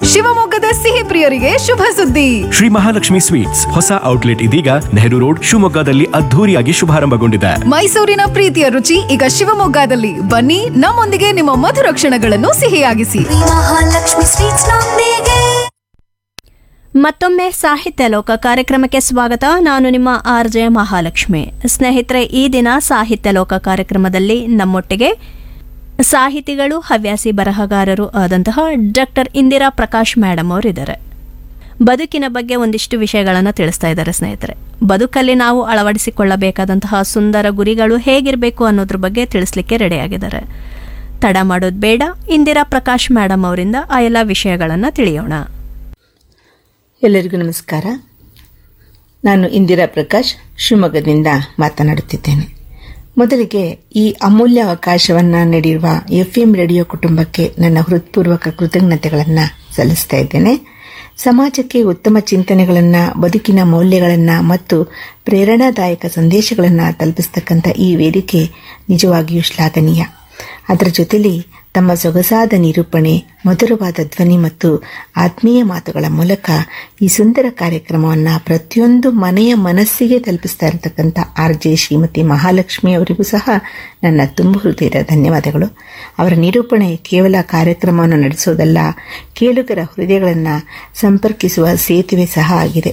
ಶಿವಮೊಗ್ಗದ ಸಿಹಿ ಪ್ರಿಯರಿಗೆ ಶುಭ ಸುದ್ದಿ ಶ್ರೀ ಮಹಾಲಕ್ಷ್ಮಿ ಸ್ವೀಟ್ಸ್ ಹೊಸ ಔಟ್ಲೆಟ್ ಇದೀಗ ನೆಹರು ರೋಡ್ ಶಿವಮೊಗ್ಗದಲ್ಲಿ ಅದ್ಧೂರಿಯಾಗಿ ಶುಭಾರಂಭಗೊಂಡಿದೆ ಮೈಸೂರಿನ ಪ್ರೀತಿಯ ರುಚಿ ಈಗ ಶಿವಮೊಗ್ಗದಲ್ಲಿ ಬನ್ನಿ ನಮ್ಮೊಂದಿಗೆ ನಿಮ್ಮ ಮಧುರ ಕ್ಷಣಗಳನ್ನು ಸಿಹಿಯಾಗಿಸಿ ಮಹಾಲಕ್ಷ್ಮಿ ಸ್ವೀಟ್ಸ್ ನೊಂದಿಗೆ ಮತ್ತೊಮ್ಮೆ ಸಾಹಿತ್ಯ ಲೋಕ ಕಾರ್ಯಕ್ರಮಕ್ಕೆ ಸ್ವಾಗತ ನಾನು ನಿಮ್ಮ ಆರ್ ಜೆ ಮಹಾಲಕ್ಷ್ಮಿ ಸ್ನೇಹಿತರೆ ಈ ದಿನ ಸಾಹಿತ್ಯ ಲೋಕ ಕಾರ್ಯಕ್ರಮದಲ್ಲಿ ನಮ್ಮೊಟ್ಟಿಗೆ ಸಾಹಿತಿಗಳು ಹವ್ಯಾಸಿ ಬರಹಗಾರರು ಆದಂತಹ ಡಾಕ್ಟರ್ ಇಂದಿರಾ ಪ್ರಕಾಶ್ ಮೇಡಮ್ ಅವರಿದ್ದಾರೆ ಬದುಕಿನ ಬಗ್ಗೆ ಒಂದಿಷ್ಟು ವಿಷಯಗಳನ್ನು ತಿಳಿಸ್ತಾ ಇದ್ದಾರೆ ಸ್ನೇಹಿತರೆ ಬದುಕಲ್ಲಿ ನಾವು ಅಳವಡಿಸಿಕೊಳ್ಳಬೇಕಾದಂತಹ ಸುಂದರ ಗುರಿಗಳು ಹೇಗಿರಬೇಕು ಅನ್ನೋದ್ರ ಬಗ್ಗೆ ತಿಳಿಸ್ಲಿಕ್ಕೆ ರೆಡಿಯಾಗಿದ್ದಾರೆ ತಡ ಮಾಡೋದು ಬೇಡ ಇಂದಿರಾ ಪ್ರಕಾಶ್ ಮೇಡಮ್ ಅವರಿಂದ ಆ ಎಲ್ಲ ವಿಷಯಗಳನ್ನು ತಿಳಿಯೋಣ ಎಲ್ಲರಿಗೂ ನಮಸ್ಕಾರ ನಾನು ಇಂದಿರಾ ಪ್ರಕಾಶ್ ಶಿವಮೊಗ್ಗದಿಂದ ಮಾತನಾಡುತ್ತಿದ್ದೇನೆ ಮೊದಲಿಗೆ ಈ ಅಮೂಲ್ಯ ಅವಕಾಶವನ್ನು ನೀಡಿರುವ ಎಫ್ ಎಂ ರೇಡಿಯೋ ಕುಟುಂಬಕ್ಕೆ ನನ್ನ ಹೃತ್ಪೂರ್ವಕ ಕೃತಜ್ಞತೆಗಳನ್ನು ಸಲ್ಲಿಸ್ತಾ ಇದ್ದೇನೆ ಸಮಾಜಕ್ಕೆ ಉತ್ತಮ ಚಿಂತನೆಗಳನ್ನು ಬದುಕಿನ ಮೌಲ್ಯಗಳನ್ನು ಮತ್ತು ಪ್ರೇರಣಾದಾಯಕ ಸಂದೇಶಗಳನ್ನು ತಲುಪಿಸ್ತಕ್ಕಂಥ ಈ ವೇದಿಕೆ ನಿಜವಾಗಿಯೂ ಶ್ಲಾಘನೀಯ ಅದರ ಜೊತೆಲಿ ತಮ್ಮ ಸೊಗಸಾದ ನಿರೂಪಣೆ ಮಧುರವಾದ ಧ್ವನಿ ಮತ್ತು ಆತ್ಮೀಯ ಮಾತುಗಳ ಮೂಲಕ ಈ ಸುಂದರ ಕಾರ್ಯಕ್ರಮವನ್ನು ಪ್ರತಿಯೊಂದು ಮನೆಯ ಮನಸ್ಸಿಗೆ ತಲುಪಿಸ್ತಾ ಇರತಕ್ಕಂಥ ಆರ್ ಜೆ ಶ್ರೀಮತಿ ಮಹಾಲಕ್ಷ್ಮಿ ಅವರಿಗೂ ಸಹ ನನ್ನ ತುಂಬ ಹೃದಯದ ಧನ್ಯವಾದಗಳು ಅವರ ನಿರೂಪಣೆ ಕೇವಲ ಕಾರ್ಯಕ್ರಮವನ್ನು ನಡೆಸೋದಲ್ಲ ಕೇಳುಗರ ಹೃದಯಗಳನ್ನು ಸಂಪರ್ಕಿಸುವ ಸೇತುವೆ ಸಹ ಆಗಿದೆ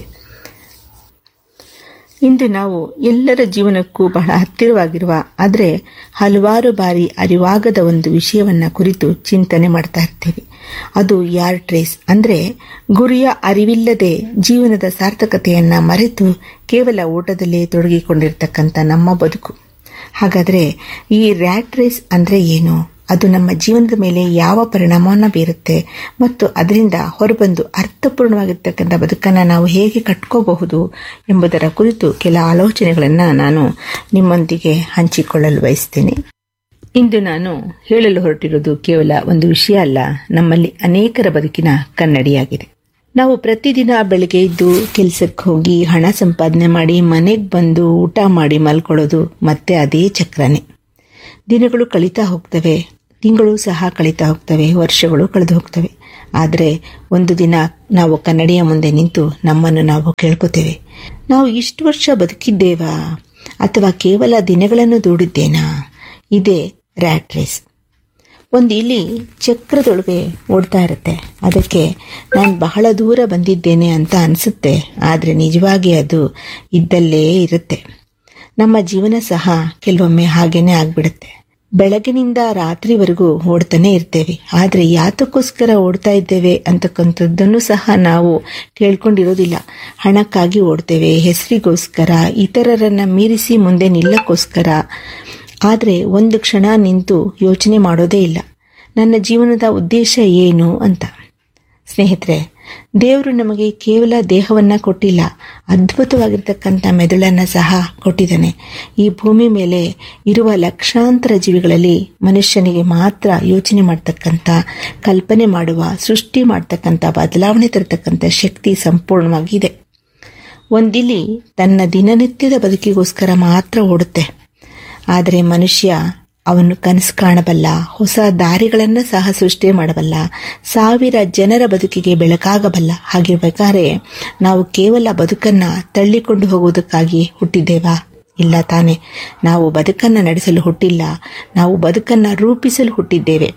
ಇಂದು ನಾವು ಎಲ್ಲರ ಜೀವನಕ್ಕೂ ಬಹಳ ಹತ್ತಿರವಾಗಿರುವ ಆದರೆ ಹಲವಾರು ಬಾರಿ ಅರಿವಾಗದ ಒಂದು ವಿಷಯವನ್ನ ಕುರಿತು ಚಿಂತನೆ ಮಾಡ್ತಾ ಇರ್ತೀವಿ ಅದು ಯಾರ್ ಟ್ರೇಸ್ ಅಂದ್ರೆ ಗುರಿಯ ಅರಿವಿಲ್ಲದೆ ಜೀವನದ ಸಾರ್ಥಕತೆಯನ್ನ ಮರೆತು ಕೇವಲ ಓಟದಲ್ಲೇ ತೊಡಗಿಕೊಂಡಿರ್ತಕ್ಕಂಥ ನಮ್ಮ ಬದುಕು ಹಾಗಾದ್ರೆ ಈ ರ್ಯಾಟ್ ರೇಸ್ ಅಂದ್ರೆ ಏನು ಅದು ನಮ್ಮ ಜೀವನದ ಮೇಲೆ ಯಾವ ಪರಿಣಾಮವನ್ನು ಬೀರುತ್ತೆ ಮತ್ತು ಅದರಿಂದ ಹೊರಬಂದು ಅರ್ಥಪೂರ್ಣವಾಗಿರ್ತಕ್ಕಂಥ ಬದುಕನ್ನು ನಾವು ಹೇಗೆ ಕಟ್ಕೋಬಹುದು ಎಂಬುದರ ಕುರಿತು ಕೆಲ ಆಲೋಚನೆಗಳನ್ನು ನಾನು ನಿಮ್ಮೊಂದಿಗೆ ಹಂಚಿಕೊಳ್ಳಲು ಬಯಸ್ತೇನೆ ಇಂದು ನಾನು ಹೇಳಲು ಹೊರಟಿರುವುದು ಕೇವಲ ಒಂದು ವಿಷಯ ಅಲ್ಲ ನಮ್ಮಲ್ಲಿ ಅನೇಕರ ಬದುಕಿನ ಕನ್ನಡಿಯಾಗಿದೆ ನಾವು ಪ್ರತಿದಿನ ಬೆಳಗ್ಗೆ ಎದ್ದು ಕೆಲಸಕ್ಕೆ ಹೋಗಿ ಹಣ ಸಂಪಾದನೆ ಮಾಡಿ ಮನೆಗೆ ಬಂದು ಊಟ ಮಾಡಿ ಮಲ್ಕೊಳ್ಳೋದು ಮತ್ತೆ ಅದೇ ಚಕ್ರನೇ ದಿನಗಳು ಕಳೀತಾ ಹೋಗ್ತವೆ ತಿಂಗಳು ಸಹ ಕಳೀತಾ ಹೋಗ್ತವೆ ವರ್ಷಗಳು ಕಳೆದು ಹೋಗ್ತವೆ ಆದರೆ ಒಂದು ದಿನ ನಾವು ಕನ್ನಡಿಯ ಮುಂದೆ ನಿಂತು ನಮ್ಮನ್ನು ನಾವು ಕೇಳ್ಕೋತೇವೆ ನಾವು ಇಷ್ಟು ವರ್ಷ ಬದುಕಿದ್ದೇವಾ ಅಥವಾ ಕೇವಲ ದಿನಗಳನ್ನು ದೂಡಿದ್ದೇನಾ ಇದೇ ರ್ಯಾಟ್ ರೇಸ್ ಒಂದು ಇಲಿ ಚಕ್ರದೊಳಗೆ ಓಡ್ತಾ ಇರುತ್ತೆ ಅದಕ್ಕೆ ನಾನು ಬಹಳ ದೂರ ಬಂದಿದ್ದೇನೆ ಅಂತ ಅನಿಸುತ್ತೆ ಆದರೆ ನಿಜವಾಗಿ ಅದು ಇದ್ದಲ್ಲೇ ಇರುತ್ತೆ ನಮ್ಮ ಜೀವನ ಸಹ ಕೆಲವೊಮ್ಮೆ ಹಾಗೇನೆ ಆಗ್ಬಿಡುತ್ತೆ ಬೆಳಗಿನಿಂದ ರಾತ್ರಿವರೆಗೂ ಓಡ್ತಾನೆ ಇರ್ತೇವೆ ಆದರೆ ಯಾತಕ್ಕೋಸ್ಕರ ಓಡ್ತಾ ಇದ್ದೇವೆ ಅಂತಕ್ಕಂಥದ್ದನ್ನು ಸಹ ನಾವು ಕೇಳ್ಕೊಂಡಿರೋದಿಲ್ಲ ಹಣಕ್ಕಾಗಿ ಓಡ್ತೇವೆ ಹೆಸರಿಗೋಸ್ಕರ ಇತರರನ್ನ ಮೀರಿಸಿ ಮುಂದೆ ನಿಲ್ಲಕ್ಕೋಸ್ಕರ ಆದರೆ ಒಂದು ಕ್ಷಣ ನಿಂತು ಯೋಚನೆ ಮಾಡೋದೇ ಇಲ್ಲ ನನ್ನ ಜೀವನದ ಉದ್ದೇಶ ಏನು ಅಂತ ಸ್ನೇಹಿತರೆ ದೇವರು ನಮಗೆ ಕೇವಲ ದೇಹವನ್ನ ಕೊಟ್ಟಿಲ್ಲ ಅದ್ಭುತವಾಗಿರ್ತಕ್ಕಂಥ ಮೆದುಳನ್ನ ಸಹ ಕೊಟ್ಟಿದ್ದಾನೆ ಈ ಭೂಮಿ ಮೇಲೆ ಇರುವ ಲಕ್ಷಾಂತರ ಜೀವಿಗಳಲ್ಲಿ ಮನುಷ್ಯನಿಗೆ ಮಾತ್ರ ಯೋಚನೆ ಮಾಡ್ತಕ್ಕಂಥ ಕಲ್ಪನೆ ಮಾಡುವ ಸೃಷ್ಟಿ ಮಾಡ್ತಕ್ಕಂಥ ಬದಲಾವಣೆ ತರತಕ್ಕಂಥ ಶಕ್ತಿ ಸಂಪೂರ್ಣವಾಗಿದೆ ಒಂದಿಲಿ ತನ್ನ ದಿನನಿತ್ಯದ ಬದುಕಿಗೋಸ್ಕರ ಮಾತ್ರ ಓಡುತ್ತೆ ಆದರೆ ಮನುಷ್ಯ ಅವನು ಕನಸು ಕಾಣಬಲ್ಲ ಹೊಸ ದಾರಿಗಳನ್ನು ಸಹ ಸೃಷ್ಟಿ ಮಾಡಬಲ್ಲ ಸಾವಿರ ಜನರ ಬದುಕಿಗೆ ಬೆಳಕಾಗಬಲ್ಲ ಹಾಗಿರ್ಬೇಕಾದ್ರೆ ನಾವು ಕೇವಲ ಬದುಕನ್ನ ತಳ್ಳಿಕೊಂಡು ಹೋಗುವುದಕ್ಕಾಗಿ ಹುಟ್ಟಿದ್ದೇವಾ ಇಲ್ಲ ತಾನೆ ನಾವು ಬದುಕನ್ನ ನಡೆಸಲು ಹುಟ್ಟಿಲ್ಲ ನಾವು ಬದುಕನ್ನ ರೂಪಿಸಲು ಹುಟ್ಟಿದ್ದೇವೆ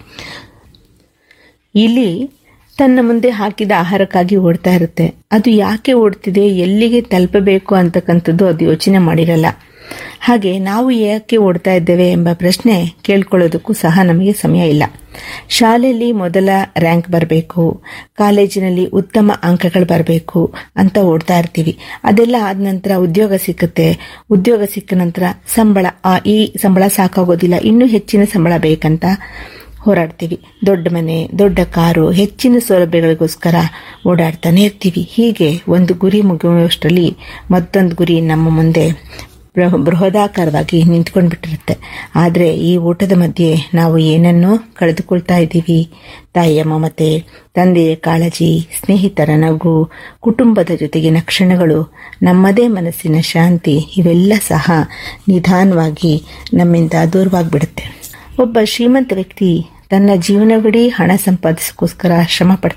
ಇಲ್ಲಿ ತನ್ನ ಮುಂದೆ ಹಾಕಿದ ಆಹಾರಕ್ಕಾಗಿ ಓಡ್ತಾ ಇರುತ್ತೆ ಅದು ಯಾಕೆ ಓಡ್ತಿದೆ ಎಲ್ಲಿಗೆ ತಲುಪಬೇಕು ಅಂತಕ್ಕಂಥದ್ದು ಅದು ಯೋಚನೆ ಮಾಡಿರಲ್ಲ ಹಾಗೆ ನಾವು ಯಾಕೆ ಓಡ್ತಾ ಇದ್ದೇವೆ ಎಂಬ ಪ್ರಶ್ನೆ ಕೇಳ್ಕೊಳ್ಳೋದಕ್ಕೂ ಸಹ ನಮಗೆ ಸಮಯ ಇಲ್ಲ ಶಾಲೆಯಲ್ಲಿ ಮೊದಲ ರ್ಯಾಂಕ್ ಬರಬೇಕು ಕಾಲೇಜಿನಲ್ಲಿ ಉತ್ತಮ ಅಂಕಗಳು ಬರಬೇಕು ಅಂತ ಓಡ್ತಾ ಇರ್ತೀವಿ ಅದೆಲ್ಲ ಆದ ನಂತರ ಉದ್ಯೋಗ ಸಿಕ್ಕುತ್ತೆ ಉದ್ಯೋಗ ಸಿಕ್ಕ ನಂತರ ಸಂಬಳ ಆ, ಈ ಸಂಬಳ ಸಾಕಾಗೋದಿಲ್ಲ ಇನ್ನೂ ಹೆಚ್ಚಿನ ಸಂಬಳ ಬೇಕಂತ ಹೋರಾಡ್ತೀವಿ ದೊಡ್ಡ ಮನೆ ದೊಡ್ಡ ಕಾರು ಹೆಚ್ಚಿನ ಸೌಲಭ್ಯಗಳಿಗೋಸ್ಕರ ಓಡಾಡ್ತಾನೆ ಇರ್ತೀವಿ ಹೀಗೆ ಒಂದು ಗುರಿ ಮುಗಿಯುವಷ್ಟರಲ್ಲಿ ಮತ್ತೊಂದು ಗುರಿ ನಮ್ಮ ಮುಂದೆ ಬೃಹ ಬೃಹದಾಕಾರವಾಗಿ ನಿಂತ್ಕೊಂಡ್ಬಿಟ್ಟಿರುತ್ತೆ ಆದರೆ ಈ ಓಟದ ಮಧ್ಯೆ ನಾವು ಏನನ್ನೋ ಕಳೆದುಕೊಳ್ತಾ ಇದ್ದೀವಿ ತಾಯಿಯ ಮಮತೆ ತಂದೆಯ ಕಾಳಜಿ ಸ್ನೇಹಿತರ ನಗು ಕುಟುಂಬದ ಜೊತೆಗಿನ ಕ್ಷಣಗಳು ನಮ್ಮದೇ ಮನಸ್ಸಿನ ಶಾಂತಿ ಇವೆಲ್ಲ ಸಹ ನಿಧಾನವಾಗಿ ನಮ್ಮಿಂದ ದೂರವಾಗ್ಬಿಡುತ್ತೆ ಒಬ್ಬ ಶ್ರೀಮಂತ ವ್ಯಕ್ತಿ ತನ್ನ ಜೀವನವಿಡೀ ಹಣ ಸಂಪಾದಿಸೋಕ್ಕೋಸ್ಕರ ಶ್ರಮ ಪಡ್ತಾನೆ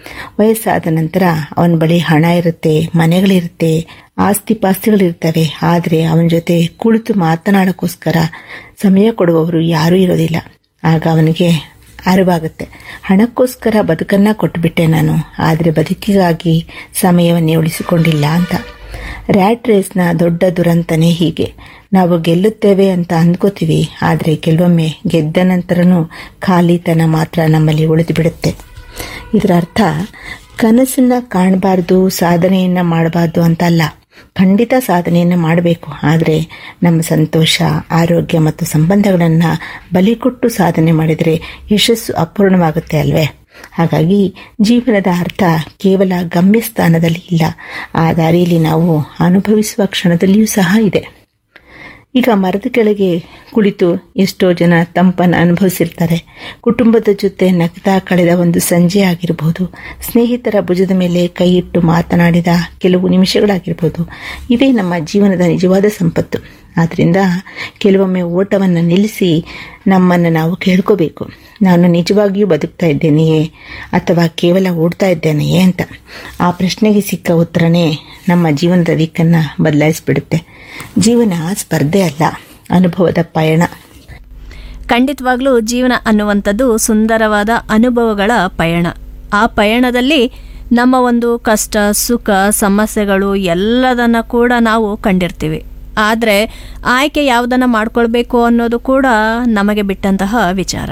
ವಯಸ್ಸಾದ ನಂತರ ಅವನ ಬಳಿ ಹಣ ಇರುತ್ತೆ ಮನೆಗಳಿರುತ್ತೆ ಆಸ್ತಿ ಪಾಸ್ತಿಗಳಿರ್ತವೆ ಆದರೆ ಅವನ ಜೊತೆ ಕುಳಿತು ಮಾತನಾಡೋಕ್ಕೋಸ್ಕರ ಸಮಯ ಕೊಡುವವರು ಯಾರೂ ಇರೋದಿಲ್ಲ ಆಗ ಅವನಿಗೆ ಅರಿವಾಗುತ್ತೆ ಹಣಕ್ಕೋಸ್ಕರ ಬದುಕನ್ನ ಕೊಟ್ಟುಬಿಟ್ಟೆ ನಾನು ಆದರೆ ಬದುಕಿಗಾಗಿ ಸಮಯವನ್ನೇ ಉಳಿಸಿಕೊಂಡಿಲ್ಲ ಅಂತ ರ್ಯಾಟ್ ರೇಸ್ನ ದೊಡ್ಡ ದುರಂತನೇ ಹೀಗೆ ನಾವು ಗೆಲ್ಲುತ್ತೇವೆ ಅಂತ ಅಂದ್ಕೋತೀವಿ ಆದರೆ ಕೆಲವೊಮ್ಮೆ ಗೆದ್ದ ನಂತರನೂ ಖಾಲಿತನ ಮಾತ್ರ ನಮ್ಮಲ್ಲಿ ಉಳಿದು ಬಿಡುತ್ತೆ ಇದರ ಅರ್ಥ ಕನಸನ್ನ ಕಾಣಬಾರ್ದು ಸಾಧನೆಯನ್ನ ಮಾಡಬಾರ್ದು ಅಂತ ಅಲ್ಲ ಖಂಡಿತ ಸಾಧನೆಯನ್ನು ಮಾಡಬೇಕು ಆದರೆ ನಮ್ಮ ಸಂತೋಷ ಆರೋಗ್ಯ ಮತ್ತು ಸಂಬಂಧಗಳನ್ನು ಬಲಿ ಕೊಟ್ಟು ಸಾಧನೆ ಮಾಡಿದರೆ ಯಶಸ್ಸು ಅಪೂರ್ಣವಾಗುತ್ತೆ ಅಲ್ವೇ ಹಾಗಾಗಿ ಜೀವನದ ಅರ್ಥ ಕೇವಲ ಗಮ್ಯಸ್ಥಾನದಲ್ಲಿ ಇಲ್ಲ ಆ ದಾರಿಯಲ್ಲಿ ನಾವು ಅನುಭವಿಸುವ ಕ್ಷಣದಲ್ಲಿಯೂ ಸಹ ಇದೆ ಈಗ ಮರದ ಕೆಳಗೆ ಕುಳಿತು ಎಷ್ಟೋ ಜನ ತಂಪನ್ನು ಅನುಭವಿಸಿರ್ತಾರೆ ಕುಟುಂಬದ ಜೊತೆ ನಗ್ತಾ ಕಳೆದ ಒಂದು ಸಂಜೆ ಆಗಿರಬಹುದು ಸ್ನೇಹಿತರ ಭುಜದ ಮೇಲೆ ಕೈ ಇಟ್ಟು ಮಾತನಾಡಿದ ಕೆಲವು ನಿಮಿಷಗಳಾಗಿರ್ಬೋದು ಇವೇ ನಮ್ಮ ಜೀವನದ ನಿಜವಾದ ಸಂಪತ್ತು ಆದ್ದರಿಂದ ಕೆಲವೊಮ್ಮೆ ಓಟವನ್ನು ನಿಲ್ಲಿಸಿ ನಮ್ಮನ್ನು ನಾವು ಕೇಳ್ಕೋಬೇಕು ನಾನು ನಿಜವಾಗಿಯೂ ಬದುಕ್ತಾ ಇದ್ದೇನೆಯೇ ಅಥವಾ ಕೇವಲ ಓಡ್ತಾ ಇದ್ದೇನೆಯೇ ಅಂತ ಆ ಪ್ರಶ್ನೆಗೆ ಸಿಕ್ಕ ಉತ್ತರನೇ ನಮ್ಮ ಜೀವನದ ದಿಕ್ಕನ್ನು ಬದಲಾಯಿಸಿಬಿಡುತ್ತೆ ಜೀವನ ಸ್ಪರ್ಧೆ ಅಲ್ಲ ಅನುಭವದ ಪಯಣ ಖಂಡಿತವಾಗ್ಲೂ ಜೀವನ ಅನ್ನುವಂಥದ್ದು ಸುಂದರವಾದ ಅನುಭವಗಳ ಪಯಣ ಆ ಪಯಣದಲ್ಲಿ ನಮ್ಮ ಒಂದು ಕಷ್ಟ ಸುಖ ಸಮಸ್ಯೆಗಳು ಎಲ್ಲದನ್ನ ಕೂಡ ನಾವು ಕಂಡಿರ್ತೀವಿ ಆದರೆ ಆಯ್ಕೆ ಯಾವುದನ್ನು ಮಾಡ್ಕೊಳ್ಬೇಕು ಅನ್ನೋದು ಕೂಡ ನಮಗೆ ಬಿಟ್ಟಂತಹ ವಿಚಾರ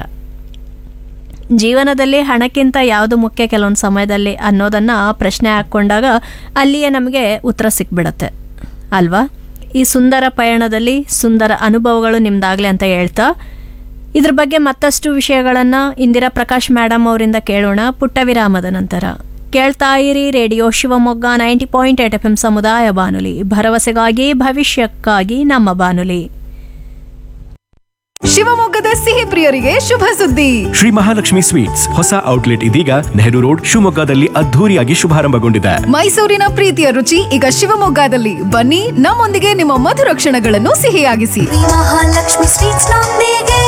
ಜೀವನದಲ್ಲಿ ಹಣಕ್ಕಿಂತ ಯಾವುದು ಮುಖ್ಯ ಕೆಲವೊಂದು ಸಮಯದಲ್ಲಿ ಅನ್ನೋದನ್ನು ಪ್ರಶ್ನೆ ಹಾಕ್ಕೊಂಡಾಗ ಅಲ್ಲಿಯೇ ನಮಗೆ ಉತ್ತರ ಸಿಕ್ಬಿಡತ್ತೆ ಅಲ್ವಾ ಈ ಸುಂದರ ಪಯಣದಲ್ಲಿ ಸುಂದರ ಅನುಭವಗಳು ನಿಮ್ದಾಗಲಿ ಅಂತ ಹೇಳ್ತಾ ಇದ್ರ ಬಗ್ಗೆ ಮತ್ತಷ್ಟು ವಿಷಯಗಳನ್ನು ಇಂದಿರಾ ಪ್ರಕಾಶ್ ಮೇಡಮ್ ಅವರಿಂದ ಕೇಳೋಣ ಪುಟ್ಟ ವಿರಾಮದ ನಂತರ ಕೇಳ್ತಾ ಇರಿ radio Shivamogga ninety point eight F M ಸಮುದಾಯ ಬಾನುಲಿ ಭರವಸೆಗಾಗಿ ಭವಿಷ್ಯಕ್ಕಾಗಿ ನಮ್ಮ ಬಾನುಲಿ ಶಿವಮೊಗ್ಗದ ಸಿಹಿ ಪ್ರಿಯರಿಗೆ ಶುಭ ಸುದ್ದಿ ಶ್ರೀ ಮಹಾಲಕ್ಷ್ಮಿ ಸ್ವೀಟ್ಸ್ ಹೊಸ ಔಟ್ಲೆಟ್ ಇದೀಗ ನೆಹರು ರೋಡ್ ಶಿವಮೊಗ್ಗದಲ್ಲಿ ಅದ್ಧೂರಿಯಾಗಿ ಶುಭಾರಂಭಗೊಂಡಿದೆ ಮೈಸೂರಿನ ಪ್ರೀತಿಯ ರುಚಿ ಈಗ ಶಿವಮೊಗ್ಗದಲ್ಲಿ ಬನ್ನಿ ನಮ್ಮೊಂದಿಗೆ ನಿಮ್ಮ ಮಧುರ ಕ್ಷಣಗಳನ್ನು ಸಿಹಿಯಾಗಿಸಿ ಮಹಾಲಕ್ಷ್ಮಿ ಸ್ವೀಟ್ಸ್ ನೊಂದಿಗೆ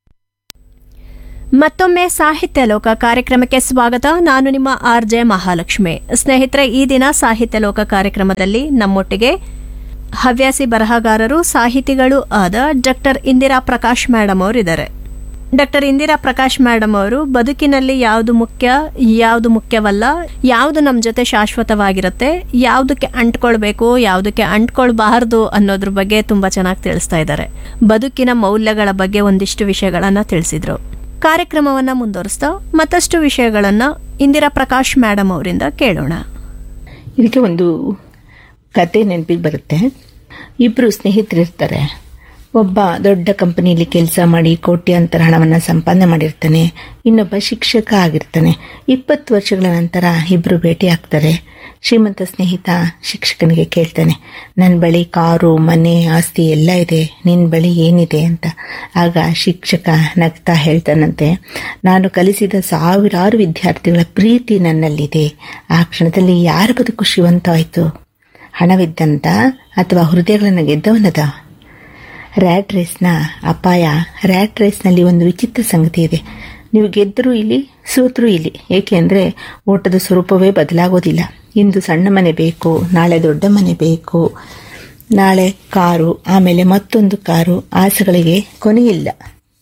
ಮತ್ತೊಮ್ಮೆ ಸಾಹಿತ್ಯ ಲೋಕ ಕಾರ್ಯಕ್ರಮಕ್ಕೆ ಸ್ವಾಗತ ನಾನು ನಿಮ್ಮ ಆರ್ ಜೆ ಮಹಾಲಕ್ಷ್ಮಿ ಸ್ನೇಹಿತರೆ ಈ ದಿನ ಸಾಹಿತ್ಯ ಲೋಕ ಕಾರ್ಯಕ್ರಮದಲ್ಲಿ ನಮ್ಮೊಟ್ಟಿಗೆ ಹವ್ಯಾಸಿ ಬರಹಗಾರರು ಸಾಹಿತಿಗಳು ಆದ ಡಾಕ್ಟರ್ ಇಂದಿರಾ ಪ್ರಕಾಶ್ ಮೇಡಮ್ ಅವರು ಇದ್ದಾರೆ ಡಾಕ್ಟರ್ ಇಂದಿರಾ ಪ್ರಕಾಶ್ ಮೇಡಮ್ ಅವರು ಬದುಕಿನಲ್ಲಿ ಯಾವುದು ಮುಖ್ಯ ಯಾವುದು ಮುಖ್ಯವಲ್ಲ ಯಾವುದು ನಮ್ಮ ಜೊತೆ ಶಾಶ್ವತವಾಗಿರುತ್ತೆ ಯಾವುದಕ್ಕೆ ಅಂಟ್ಕೊಳ್ಬೇಕು ಯಾವುದಕ್ಕೆ ಅಂಟ್ಕೊಳ್ಬಾರ್ದು ಅನ್ನೋದ್ರ ಬಗ್ಗೆ ತುಂಬಾ ಚೆನ್ನಾಗಿ ತಿಳಿಸ್ತಾ ಇದ್ದಾರೆ ಬದುಕಿನ ಮೌಲ್ಯಗಳ ಬಗ್ಗೆ ಒಂದಿಷ್ಟು ವಿಷಯಗಳನ್ನ ತಿಳಿಸಿದ್ರು ಕಾರ್ಯಕ್ರಮವನ್ನ ಮುಂದುವರಿಸ್ತಾ ಮತ್ತಷ್ಟು ವಿಷಯಗಳನ್ನ ಇಂದಿರಾ ಪ್ರಕಾಶ್ ಮೇಡಮ್ ಅವರಿಂದ ಕೇಳೋಣ ಇದಕ್ಕೆ ಒಂದು ಕತೆ ನೆನಪಿಗೆ ಬರುತ್ತೆ ಇಬ್ಬರು ಸ್ನೇಹಿತರಿರ್ತಾರೆ ಒಬ್ಬ ದೊಡ್ಡ ಕಂಪನಿಯಲ್ಲಿ ಕೆಲಸ ಮಾಡಿ ಕೋಟ್ಯಾಂತರ ಹಣವನ್ನು ಸಂಪಾದನೆ ಮಾಡಿರ್ತಾನೆ ಇನ್ನೊಬ್ಬ ಶಿಕ್ಷಕ ಆಗಿರ್ತಾನೆ ಇಪ್ಪತ್ತು ವರ್ಷಗಳ ನಂತರ ಇಬ್ಬರು ಭೇಟಿ ಆಗ್ತಾರೆ ಶ್ರೀಮಂತ ಸ್ನೇಹಿತ ಶಿಕ್ಷಕನಿಗೆ ಕೇಳ್ತಾನೆ ನನ್ನ ಬಳಿ ಕಾರು ಮನೆ ಆಸ್ತಿ ಎಲ್ಲ ಇದೆ ನಿನ್ನ ಬಳಿ ಏನಿದೆ ಅಂತ ಆಗ ಶಿಕ್ಷಕ ನಗ್ತಾ ಹೇಳ್ತಾನಂತೆ ನಾನು ಕಲಿಸಿದ ಸಾವಿರಾರು ವಿದ್ಯಾರ್ಥಿಗಳ ಪ್ರೀತಿ ನನ್ನಲ್ಲಿದೆ ಆ ಕ್ಷಣದಲ್ಲಿ ಯಾರ ಬದುಕು ಶ್ರೀವಂತವಾಯಿತು ಹಣವಿದ್ದಂತ ಅಥವಾ ಹೃದಯಗಳನ್ನು ಗೆದ್ದವನದ ರ್ಯಾಟ್ ರೇಸ್ನ ಅಪಾಯ ರ್ಯಾಟ್ ರೇಸ್ನಲ್ಲಿ ಒಂದು ವಿಚಿತ್ರ ಸಂಗತಿ ಇದೆ ನೀವು ಗೆದ್ದರೂ ಇಲ್ಲಿ ಸೋತರೂ ಇಲ್ಲಿ ಏಕೆಂದರೆ ಓಟದ ಸ್ವರೂಪವೇ ಬದಲಾಗೋದಿಲ್ಲ ಇಂದು ಸಣ್ಣ ಮನೆ ಬೇಕು ನಾಳೆ ದೊಡ್ಡ ಮನೆ ಬೇಕು ನಾಳೆ ಕಾರು ಆಮೇಲೆ ಮತ್ತೊಂದು ಕಾರು ಆಸೆಗಳಿಗೆ ಕೊನೆಯಿಲ್ಲ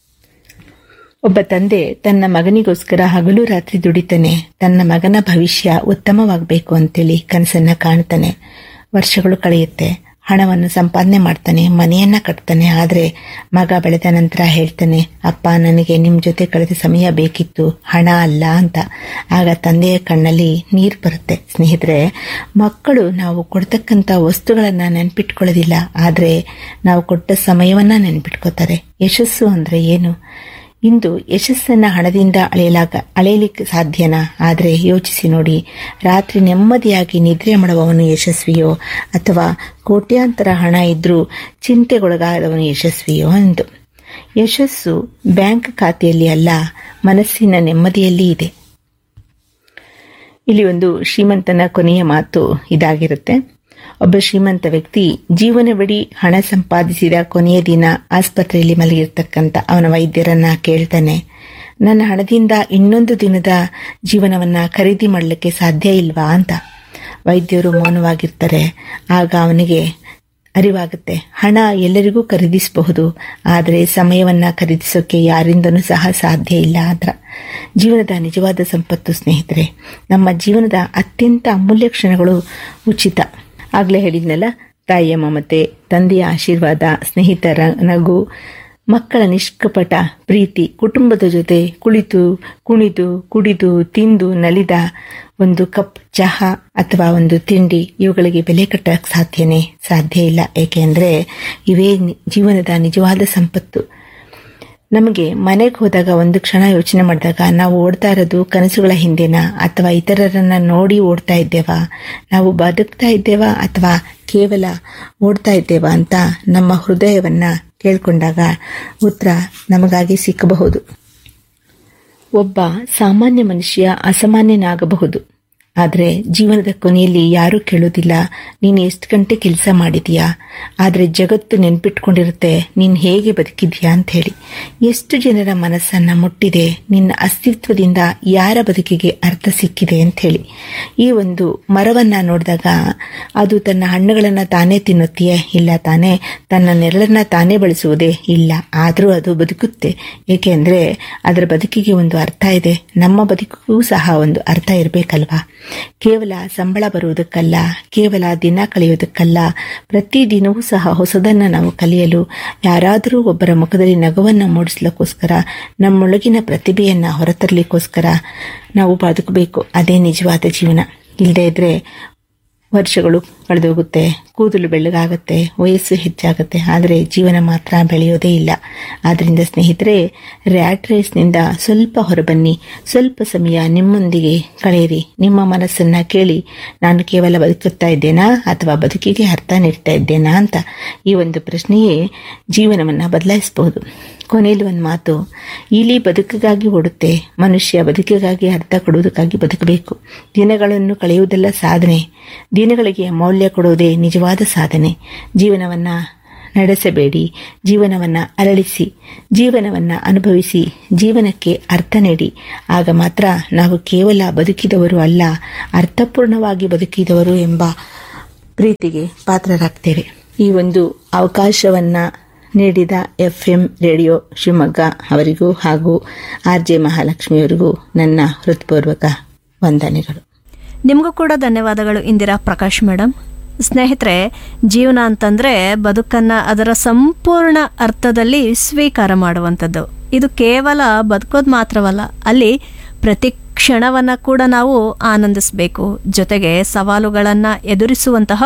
ಒಬ್ಬ ತಂದೆ ತನ್ನ ಮಗನಿಗೋಸ್ಕರ ಹಗಲು ರಾತ್ರಿ ದುಡಿತಾನೆ ತನ್ನ ಮಗನ ಭವಿಷ್ಯ ಉತ್ತಮವಾಗಬೇಕು ಅಂತೇಳಿ ಕನಸನ್ನ ಕಾಣ್ತಾನೆ ವರ್ಷಗಳು ಕಳೆಯುತ್ತೆ ಹಣವನ್ನು ಸಂಪಾದನೆ ಮಾಡ್ತಾನೆ ಮನೆಯನ್ನ ಕಟ್ತಾನೆ ಆದರೆ ಮಗ ಬೆಳೆದ ನಂತರ ಹೇಳ್ತಾನೆ ಅಪ್ಪ ನನಗೆ ನಿಮ್ಮ ಜೊತೆ ಕಳೆದ ಸಮಯ ಬೇಕಿತ್ತು ಹಣ ಅಲ್ಲ ಅಂತ ಆಗ ತಂದೆಯ ಕಣ್ಣಲ್ಲಿ ನೀರು ಬರುತ್ತೆ ಸ್ನೇಹಿತರೆ ಮಕ್ಕಳು ನಾವು ಕೊಡ್ತಕ್ಕಂಥ ವಸ್ತುಗಳನ್ನು ನೆನ್ಪಿಟ್ಕೊಳ್ಳೋದಿಲ್ಲ ಆದರೆ ನಾವು ಕೊಟ್ಟ ಸಮಯವನ್ನ ನೆನ್ಪಿಟ್ಕೋತಾರೆ ಯಶಸ್ಸು ಅಂದ್ರೆ ಏನು ಇಂದು ಯಶಸ್ಸನ್ನ ಹಣದಿಂದ ಅಳೆಯಲಾಗ ಅಳೆಯಲಿಕ್ಕೆ ಸಾಧ್ಯನಾ ಆದರೆ ಯೋಚಿಸಿ ನೋಡಿ ರಾತ್ರಿ ನೆಮ್ಮದಿಯಾಗಿ ನಿದ್ರೆ ಮಾಡುವವನು ಯಶಸ್ವಿಯೋ ಅಥವಾ ಕೋಟ್ಯಾಂತರ ಹಣ ಇದ್ರೂ ಚಿಂತೆಗೊಳಗಾದವನು ಯಶಸ್ವಿಯೋ ಎಂದು ಯಶಸ್ಸು ಬ್ಯಾಂಕ್ ಖಾತೆಯಲ್ಲಿ ಅಲ್ಲ ಮನಸ್ಸಿನ ನೆಮ್ಮದಿಯಲ್ಲಿ ಇದೆ ಇಲ್ಲಿ ಒಂದು ಶ್ರೀಮಂತನ ಕೊನೆಯ ಮಾತು ಇದಾಗಿರುತ್ತೆ ಒಬ್ಬ ಶ್ರೀಮಂತ ವ್ಯಕ್ತಿ ಜೀವನವಿಡೀ ಹಣ ಸಂಪಾದಿಸಿದ ಕೊನೆಯ ದಿನ ಆಸ್ಪತ್ರೆಯಲ್ಲಿ ಮಲಗಿರ್ತಕ್ಕಂಥ ಅವನ ವೈದ್ಯರನ್ನ ಕೇಳ್ತಾನೆ ನನ್ನ ಹಣದಿಂದ ಇನ್ನೊಂದು ದಿನದ ಜೀವನವನ್ನು ಖರೀದಿ ಮಾಡಲಿಕ್ಕೆ ಸಾಧ್ಯ ಇಲ್ವಾ ಅಂತ ವೈದ್ಯರು ಮೌನವಾಗಿರ್ತಾರೆ ಆಗ ಅವನಿಗೆ ಅರಿವಾಗುತ್ತೆ ಹಣ ಎಲ್ಲರಿಗೂ ಖರೀದಿಸಬಹುದು ಆದರೆ ಸಮಯವನ್ನು ಖರೀದಿಸೋಕೆ ಯಾರಿಂದನೂ ಸಹ ಸಾಧ್ಯ ಇಲ್ಲ ಆದ್ರ ಜೀವನದ ನಿಜವಾದ ಸಂಪತ್ತು ಸ್ನೇಹಿತರೆ ನಮ್ಮ ಜೀವನದ ಅತ್ಯಂತ ಅಮೂಲ್ಯ ಕ್ಷಣಗಳು ಉಚಿತ ಆಗಲೇ ಹೇಳಿದ್ನಲ್ಲ ತಾಯಿಯ ಮಮತೆ ತಂದೆಯ ಆಶೀರ್ವಾದ ಸ್ನೇಹಿತರ ನಗು ಮಕ್ಕಳ ನಿಷ್ಕಪಟ ಪ್ರೀತಿ ಕುಟುಂಬದ ಜೊತೆ ಕುಳಿತು ಕುಣಿದು ಕುಡಿದು ತಿಂದು ನಲಿದ ಒಂದು ಕಪ್ ಚಹಾ ಅಥವಾ ಒಂದು ತಿಂಡಿ ಇವುಗಳಿಗೆ ಬೆಲೆ ಕಟ್ಟಕ್ಕೆ ಸಾಧ್ಯನೇ ಸಾಧ್ಯ ಇಲ್ಲ ಏಕೆಂದರೆ ಇವೇ ನಿ- ಜೀವನದ ನಿಜವಾದ ಸಂಪತ್ತು ನಮಗೆ ಮನೆಗೆ ಹೋದಾಗ ಒಂದು ಕ್ಷಣ ಯೋಚನೆ ಮಾಡಿದಾಗ ನಾವು ಓಡ್ತಾ ಇರೋದು ಕನಸುಗಳ ಹಿಂದೆನಾ ಅಥವಾ ಇತರರನ್ನ ನೋಡಿ ಓಡ್ತಾ ಇದ್ದೇವಾ ನಾವು ಬದುಕ್ತಾ ಇದ್ದೇವಾ ಅಥವಾ ಕೇವಲ ಓಡ್ತಾ ಇದ್ದೇವಾ ಅಂತ ನಮ್ಮ ಹೃದಯವನ್ನ ಕೇಳ್ಕೊಂಡಾಗ ಉತ್ತರ ನಮಗಾಗಿ ಸಿಕ್ಕಬಹುದು ಒಬ್ಬ ಸಾಮಾನ್ಯ ಮನುಷ್ಯ ಅಸಾಮಾನ್ಯನಾಗಬಹುದು ಆದರೆ ಜೀವನದ ಕೊನೆಯಲ್ಲಿ ಯಾರೂ ಕೇಳೋದಿಲ್ಲ ನೀನು ಎಷ್ಟು ಗಂಟೆ ಕೆಲಸ ಮಾಡಿದೀಯಾ ಆದರೆ ಜಗತ್ತು ನೆನ್ಪಿಟ್ಕೊಂಡಿರುತ್ತೆ ನೀನು ಹೇಗೆ ಬದುಕಿದ್ಯಾ ಅಂತ ಹೇಳಿ ಎಷ್ಟು ಜನರ ಮನಸ್ಸನ್ನು ಮುಟ್ಟಿದೆ ನಿನ್ನ ಅಸ್ತಿತ್ವದಿಂದ ಯಾರ ಬದುಕಿಗೆ ಅರ್ಥ ಸಿಕ್ಕಿದೆ ಅಂತ ಹೇಳಿ ಈ ಒಂದು ಮರವನ್ನು ನೋಡಿದಾಗ ಅದು ತನ್ನ ಹಣ್ಣುಗಳನ್ನು ತಾನೇ ತಿನ್ನುತ್ತೆಯೇ ಇಲ್ಲ ತಾನೇ ತನ್ನ ನೆರಳನ್ನು ತಾನೇ ಬಳಸುವುದೇ ಇಲ್ಲ ಆದರೂ ಅದು ಬದುಕುತ್ತೆ ಏಕೆಂದರೆ ಅದರ ಬದುಕಿಗೆ ಒಂದು ಅರ್ಥ ಇದೆ ನಮ್ಮ ಬದುಕಿಗೂ ಸಹ ಒಂದು ಅರ್ಥ ಇರಬೇಕಲ್ವಾ ಕೇವಲ ಸಂಬಳ ಬರುವುದಕ್ಕಲ್ಲ ಕೇವಲ ದಿನ ಕಳೆಯುವುದಕ್ಕಲ್ಲ ಪ್ರತಿ ದಿನವೂ ಸಹ ಹೊಸದನ್ನು ನಾವು ಕಲಿಯಲು ಯಾರಾದರೂ ಒಬ್ಬರ ಮುಖದಲ್ಲಿ ನಗುವನ್ನು ಮೂಡಿಸ್ಲಿಕ್ಕೋಸ್ಕರ ನಮ್ಮೊಳಗಿನ ಪ್ರತಿಭೆಯನ್ನು ಹೊರತರಲಿಕ್ಕೋಸ್ಕರ ನಾವು ಬದುಕಬೇಕು ಅದೇ ನಿಜವಾದ ಜೀವನ ಇಲ್ಲದೇ ಇದ್ರೆ ವರ್ಷಗಳು ಕಳೆದೋಗುತ್ತೆ ಕೂದಲು ಬೆಳ್ಳಗಾಗುತ್ತೆ ವಯಸ್ಸು ಹೆಚ್ಚಾಗುತ್ತೆ ಆದರೆ ಜೀವನ ಮಾತ್ರ ಬೆಳೆಯೋದೇ ಇಲ್ಲ ಆದ್ದರಿಂದ ಸ್ನೇಹಿತರೆ ರ್ಯಾಟ್ ರೇಸ್ನಿಂದ ಸ್ವಲ್ಪ ಹೊರಬನ್ನಿ ಸ್ವಲ್ಪ ಸಮಯ ನಿಮ್ಮೊಂದಿಗೆ ಕಳೆಯಿರಿ ನಿಮ್ಮ ಮನಸ್ಸನ್ನ ಕೇಳಿ ನಾನು ಕೇವಲ ಬದುಕುತ್ತಾ ಇದ್ದೇನಾ ಅಥವಾ ಬದುಕಿಗೆ ಅರ್ಥ ನೀಡ್ತಾ ಇದ್ದೇನಾ ಅಂತ ಈ ಒಂದು ಪ್ರಶ್ನೆಯೇ ಜೀವನವನ್ನು ಬದಲಾಯಿಸಬಹುದು ಕೊನೆಯಲ್ಲಿ ಒಂದು ಮಾತು ಇಲಿ ಬದುಕಿಗಾಗಿ ಓಡುತ್ತೆ ಮನುಷ್ಯ ಬದುಕಿಗಾಗಿ ಅರ್ಥ ಕೊಡುವುದಕ್ಕಾಗಿ ಬದುಕಬೇಕು ದಿನಗಳನ್ನು ಕಳೆಯುವುದೆಲ್ಲ ಸಾಧನೆ ದಿನಗಳಿಗೆ ಮೌಲ್ಯ ಕೊಡುವುದೇ ನಿಜವಾದ ಸಾಧನೆ ಜೀವನವನ್ನು ನಡೆಸಬೇಡಿ ಜೀವನವನ್ನು ಅರಳಿಸಿ ಜೀವನವನ್ನು ಅನುಭವಿಸಿ ಜೀವನಕ್ಕೆ ಅರ್ಥ ನೀಡಿ ಆಗ ಮಾತ್ರ ನಾವು ಕೇವಲ ಬದುಕಿದವರು ಅಲ್ಲ ಅರ್ಥಪೂರ್ಣವಾಗಿ ಬದುಕಿದವರು ಎಂಬ ಪ್ರೀತಿಗೆ ಪಾತ್ರರಾಗ್ತೇವೆ ಈ ಒಂದು ಅವಕಾಶವನ್ನು ನೀಡಿದ ಎಫ್ ಎಂ ರೇಡಿಯೋ ಶಿವಮೊಗ್ಗ ಅವರಿಗೂ ಹಾಗೂ ಆರ್ ಜೆ ಮಹಾಲಕ್ಷ್ಮಿಯವರಿಗೂ ನನ್ನ ಹೃತ್ಪೂರ್ವಕ ವಂದನೆಗಳು ನಿಮಗೂ ಕೂಡ ಧನ್ಯವಾದಗಳು ಇಂದಿರಾ ಪ್ರಕಾಶ್ ಮೇಡಮ್ ಸ್ನೇಹಿತರೆ ಜೀವನ ಅಂತಂದರೆ ಬದುಕನ್ನು ಅದರ ಸಂಪೂರ್ಣ ಅರ್ಥದಲ್ಲಿ ಸ್ವೀಕಾರ ಮಾಡುವಂಥದ್ದು ಇದು ಕೇವಲ ಬದುಕೋದು ಮಾತ್ರವಲ್ಲ ಅಲ್ಲಿ ಪ್ರತಿ ಕ್ಷಣವನ್ನು ಕೂಡ ನಾವು ಆನಂದಿಸಬೇಕು ಜೊತೆಗೆ ಸವಾಲುಗಳನ್ನು ಎದುರಿಸುವಂತಹ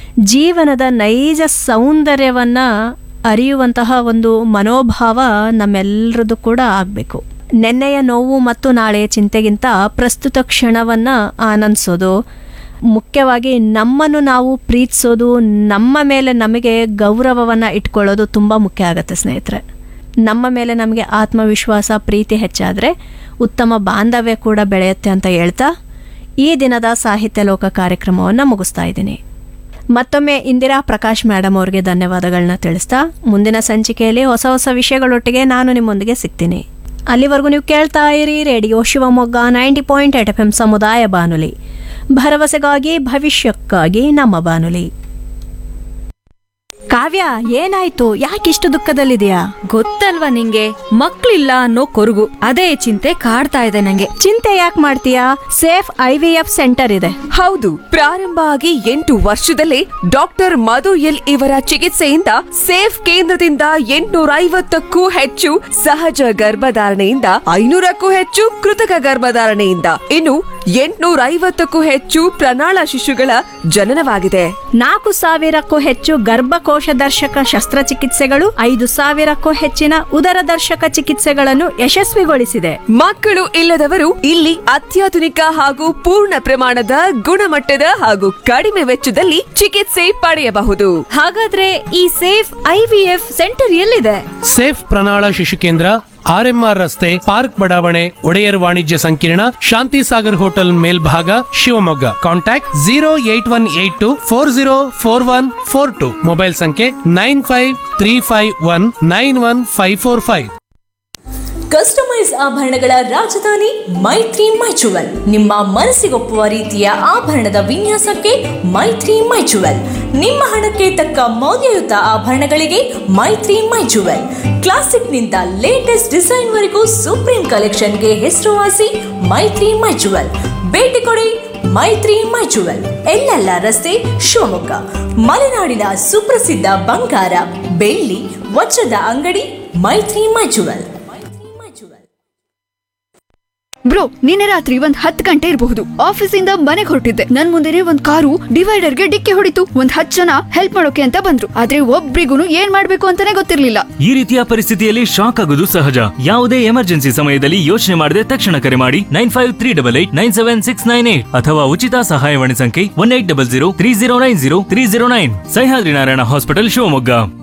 ಜೀವನದ ನೈಜ ಸೌಂದರ್ಯವನ್ನು ಅರಿಯುವಂತಹ ಒಂದು ಮನೋಭಾವ ನಮ್ಮೆಲ್ಲರದ್ದು ಕೂಡ ಆಗಬೇಕು ನೆನ್ನೆಯ ನೋವು ಮತ್ತು ನಾಳೆಯ ಚಿಂತೆಗಿಂತ ಪ್ರಸ್ತುತ ಕ್ಷಣವನ್ನು ಆನಂದಿಸೋದು ಮುಖ್ಯವಾಗಿ ನಮ್ಮನ್ನು ನಾವು ಪ್ರೀತಿಸೋದು ನಮ್ಮ ಮೇಲೆ ನಮಗೆ ಗೌರವವನ್ನು ಇಟ್ಕೊಳ್ಳೋದು ತುಂಬ ಮುಖ್ಯ ಆಗುತ್ತೆ ಸ್ನೇಹಿತರೆ ನಮ್ಮ ಮೇಲೆ ನಮಗೆ ಆತ್ಮವಿಶ್ವಾಸ ಪ್ರೀತಿ ಹೆಚ್ಚಾದರೆ ಉತ್ತಮ ಬಾಂಧವ್ಯ ಕೂಡ ಬೆಳೆಯುತ್ತೆ ಅಂತ ಹೇಳ್ತಾ ಈ ದಿನದ ಸಾಹಿತ್ಯ ಲೋಕ ಕಾರ್ಯಕ್ರಮವನ್ನು ಮುಗಿಸ್ತಾ ಇದ್ದೀನಿ ಮತ್ತೊಮ್ಮೆ ಇಂದಿರಾ ಪ್ರಕಾಶ್ ಮೇಡಮ್ ಅವರಿಗೆ ಧನ್ಯವಾದಗಳನ್ನ ತಿಳಿಸ್ತಾ ಮುಂದಿನ ಸಂಚಿಕೆಯಲ್ಲಿ ಹೊಸ ಹೊಸ ವಿಷಯಗಳೊಟ್ಟಿಗೆ ನಾನು ನಿಮ್ಮೊಂದಿಗೆ ಸಿಗ್ತೀನಿ ಅಲ್ಲಿವರೆಗೂ ನೀವು ಕೇಳ್ತಾ ಇರಿ radio Shivamogga ninety point eight F M ಸಮುದಾಯ ಬಾನುಲಿ ಭರವಸೆಗಾಗಿ ಭವಿಷ್ಯಕ್ಕಾಗಿ ನಮ್ಮ ಬಾನುಲಿ ಕಾವ್ಯ ಏನಾಯ್ತು ಯಾಕಿಷ್ಟು ದುಃಖದಲ್ಲಿದೆಯಾ ಗೊತ್ತಲ್ವಾ ನಿಂಗೆ ಮಕ್ಳಿಲ್ಲ ಅನ್ನೋ ಕೊರಗು ಅದೇ ಚಿಂತೆ ಕಾಡ್ತಾ ಇದೆ ನಂಗೆ ಚಿಂತೆ ಯಾಕೆ ಮಾಡ್ತೀಯಾ safe I V F centre ಇದೆ ಹೌದು ಪ್ರಾರಂಭ ಆಗಿ ಎಂಟು ವರ್ಷದಲ್ಲೇ ಡಾಕ್ಟರ್ ಮಧು ಎಲ್ ಇವರ ಚಿಕಿತ್ಸೆಯಿಂದ ಸೇಫ್ ಕೇಂದ್ರದಿಂದ ಎಂಟುನೂರ ಐವತ್ತಕ್ಕೂ ಹೆಚ್ಚು ಸಹಜ ಗರ್ಭಧಾರಣೆಯಿಂದ ಐನೂರಕ್ಕೂ ಹೆಚ್ಚು ಕೃತಕ ಗರ್ಭಧಾರಣೆಯಿಂದ ಇನ್ನು ಎಂಟುನೂರ ಐವತ್ತಕ್ಕೂ ಹೆಚ್ಚು ಪ್ರಣಾಳ ಶಿಶುಗಳ ಜನನವಾಗಿದೆ ನಾಲ್ಕು ಸಾವಿರಕ್ಕೂ ಹೆಚ್ಚು ಗರ್ಭಕೋಶ ದರ್ಶಕ ಶಸ್ತ್ರಚಿಕಿತ್ಸೆಗಳು ಐದು ಸಾವಿರಕ್ಕೂ ಹೆಚ್ಚಿನ ಉದರ ದರ್ಶಕ ಚಿಕಿತ್ಸೆಗಳನ್ನು ಯಶಸ್ವಿಗೊಳಿಸಿದೆ ಮಕ್ಕಳು ಇಲ್ಲದವರು ಇಲ್ಲಿ ಅತ್ಯಾಧುನಿಕ ಹಾಗೂ ಪೂರ್ಣ ಪ್ರಮಾಣದ ಗುಣಮಟ್ಟದ ಹಾಗೂ ಕಡಿಮೆ ವೆಚ್ಚದಲ್ಲಿ ಚಿಕಿತ್ಸೆ ಪಡೆಯಬಹುದು ಹಾಗಾದ್ರೆ ಈ ಸೇಫ್ ಐವಿಎಫ್ ಸೆಂಟರ್ ಎಲ್ಲಿದೆ ಸೇಫ್ ಪ್ರಣಾಳ ಶಿಶು ಕೇಂದ್ರ ಆರ್ಎಂಆರ್ ರಸ್ತೆ ಪಾರ್ಕ್ ಬಡಾವಣೆ ಒಡೆಯರ್ ವಾಣಿಜ್ಯ ಸಂಕೀರ್ಣ ಶಾಂತಿ ಸಾಗರ್ ಹೋಟೆಲ್ ಮೇಲ್ಭಾಗ Shivamogga contact zero eight one eight two four zero four one four two mobile ಸಂಖ್ಯೆ nine five three five one nine one five four five customise ಆಭರಣಗಳ ರಾಜಧಾನಿ ಮೈತ್ರಿ ಮೈಚುವಲ್ ನಿಮ್ಮ ಮನಸ್ಸಿಗೊಪ್ಪುವ ರೀತಿಯ ಆಭರಣದ ವಿನ್ಯಾಸಕ್ಕೆ ಮೈತ್ರಿ ಮೈಚುವಲ್ ನಿಮ್ಮ ಹಣಕ್ಕೆ ತಕ್ಕ ಮೌಲ್ಯಯುತ ಆಭರಣಗಳಿಗೆ ಮೈತ್ರಿ ಮೈಚುವಲ್ ಕ್ಲಾಸಿಕ್ನಿಂದ ಲೇಟೆಸ್ಟ್ ಡಿಸೈನ್ ವರೆಗೂ ಸುಪ್ರೀಂ ಕಲೆಕ್ಷನ್ಗೆ ಹೆಸರುವಾಸಿ ಮೈತ್ರಿ ಮೈಚುವಲ್ ಭೇಟಿ ಕೊಡಿ ಮೈತ್ರಿ ಮೈಚುವಲ್ ಎಲ್ಲೆಲ್ಲ ರಸ್ತೆ ಶಿವಮೊಗ್ಗ ಮಲೆನಾಡಿನ ಸುಪ್ರಸಿದ್ಧ ಬಂಗಾರ ಬೆಳ್ಳಿ ವಜ್ರದ ಅಂಗಡಿ ಮೈತ್ರಿ ಮೈಚುವಲ್ ಬ್ರೋ ನಿನ್ನೆ ರಾತ್ರಿ ಒಂದ್ ಹತ್ತು ಗಂಟೆ ಇರಬಹುದು ಆಫೀಸಿಂದ ಮನೆಗೆ ಹೊರಟಿದ್ದೆ ನನ್ ಮುಂದೆನೆ ಒಂದ್ ಕಾರು ಡಿವೈಡರ್ಗೆ ಡಿಕ್ಕಿ ಹೊಡಿತು ಒಂದ್ ಹತ್ತು ಜನ ಹೆಲ್ಪ್ ಮಾಡೋಕೆ ಅಂತ ಬಂದ್ರು ಆದ್ರೆ ಒಬ್ರಿಗೂ ಏನ್ ಮಾಡ್ಬೇಕು ಅಂತಾನೆ ಗೊತ್ತಿರ್ಲಿಲ್ಲ ಈ ರೀತಿಯ ಪರಿಸ್ಥಿತಿಯಲ್ಲಿ ಶಾಕ್ ಆಗೋದು ಸಹಜ ಯಾವುದೇ ಎಮರ್ಜೆನ್ಸಿ ಸಮಯದಲ್ಲಿ ಯೋಚನೆ ಮಾಡದೆ ತಕ್ಷಣ ಕರೆ ಮಾಡಿ nine five three double eight nine seven six nine eight ಅಥವಾ ಉಚಿತ ಸಹಾಯವಾಣಿ ಸಂಖ್ಯೆ one eight double zero three zero nine zero three zero nine Sahyadri Narayana hospital Shivamogga